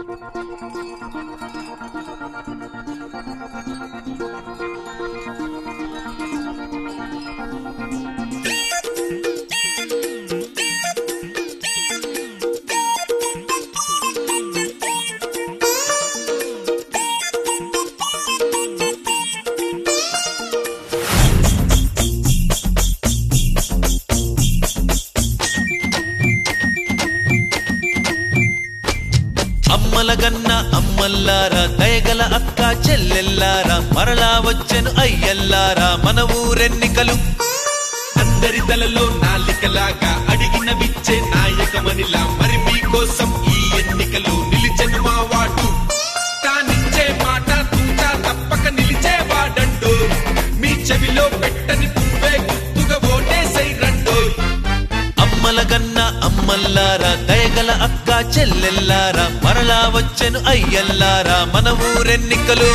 అమ్మల గన్న అమ్మల్లారా దయగల అక్క చెల్లెల్లారా మరలా వచ్చెను అయ్యల్లారా మన ఊరెన్నికలు అందరి తలలో నాలికలాగా అడిగిన విచ్చే నాయకమనిలా మరి మీకోసం ఈ ఎన్నికలు నిలిచెను మా వాడు తానిచ్చే మాట తూచా తప్పక నిలిచేవాడండు మీ చెవిలో పెట్టని పువ్వే గుర్తుగా ఓటేసై రండు అమ్మల గన్న అమ్మల్లారా దయగల అక్క చెల్లెల్లారా మరలా వచ్చెను అయ్యల్లారా మన ఊరెన్నికలు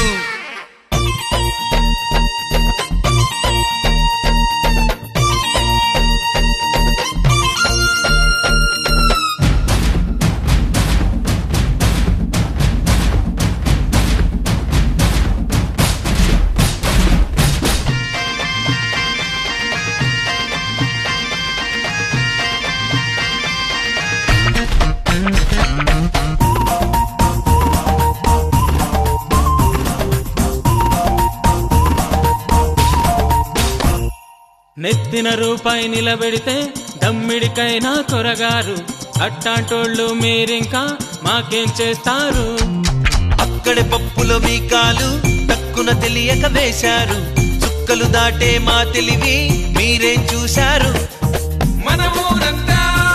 నెత్తిన రూపాయి నిలబెడితే దమ్మిడికైనా కొరగారు అట్టాంటోళ్ళు మీరింకా మాకేం చేస్తారు అక్కడే పప్పులో మీ కాలు తక్కున తెలియక వేశారు చుక్కలు దాటే మా తెలివి మీరేం చూశారు మన ఊరంతా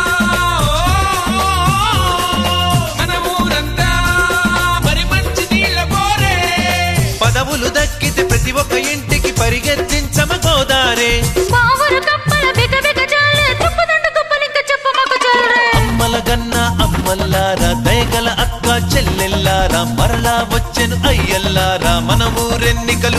మన ఊరంతా మరి మంచి నీళ్ళ పోరే పదవులు దక్కితే ప్రతి ఒక్క ఇంటికి పరిగెత్తించమ గోదారే పావురు కప్పల బిగ బిగ జాలే తుప్పదండు కుప్పలింక చెప్ప మాకు చాలరే అమ్మల గన్న అమ్మల్లారా దయగల అక్క చెల్లెల్లారా మరలా వచ్చెను అయ్యల్లారా మన ఊరెన్నికలు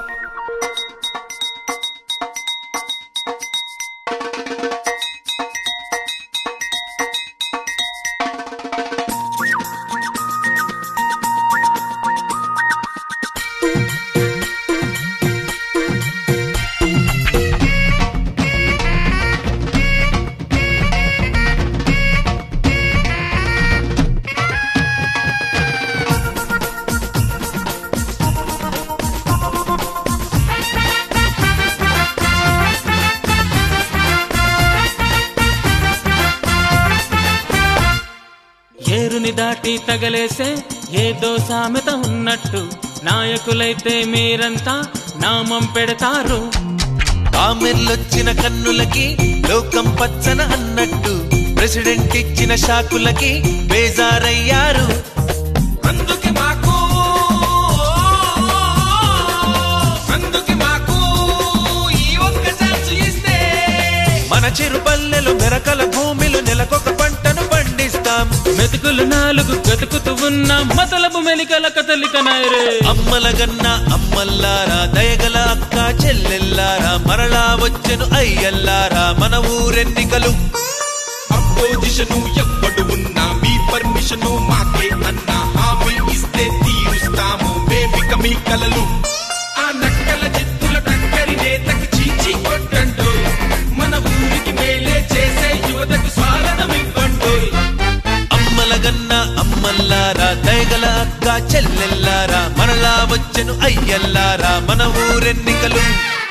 ఏరుని దాటి తగలేసే ఏదో సామెత ఉన్నట్టు నాయకులైతే మీరంతా నామం పెడతారు కామెర్లొచ్చిన కన్నులకి లోకం పచ్చన అన్నట్టు ప్రెసిడెంట్ ఇచ్చిన షాకులకి బేజారయ్యారు అందుకే మాకు అందుకే మాకు ఈ ఒక్క ఛాన్స్ ఇస్తే మన చిరు పల్లెలు మెరకల భూమిలో నెలకొక పంటను పండిస్తాం మెతుకులు నాలుగు గతుకుతూ ఉన్న మతలపు మెలికల కదలిక నాయరే అమ్మల గన్న అమ్మల్లారా దయగల అక్క చెల్లెల్లారా మరలా వచ్చెను అయ్యల్లారా మన ఊరెన్నికలు అపోజిషను ఎప్పుడు ఉన్నా మీ పర్మిషను మాకే అన్నా హామీ ఇస్తే తీరుస్తాము మేమిక మీ కలలు ఆ నక్కల జిత్తుల టక్కరి నేతకి చీచి కొట్టండు మన ఊరికి మేలే చేసే యువతకు స్వాగతం ఇవ్వండు అమ్మల గన్న అమ్మల్లారా దయగల అక్క చెల్లెల్లారా మరలా వచ్చెను అయ్యల్లారా మన ఊరెన్నికలు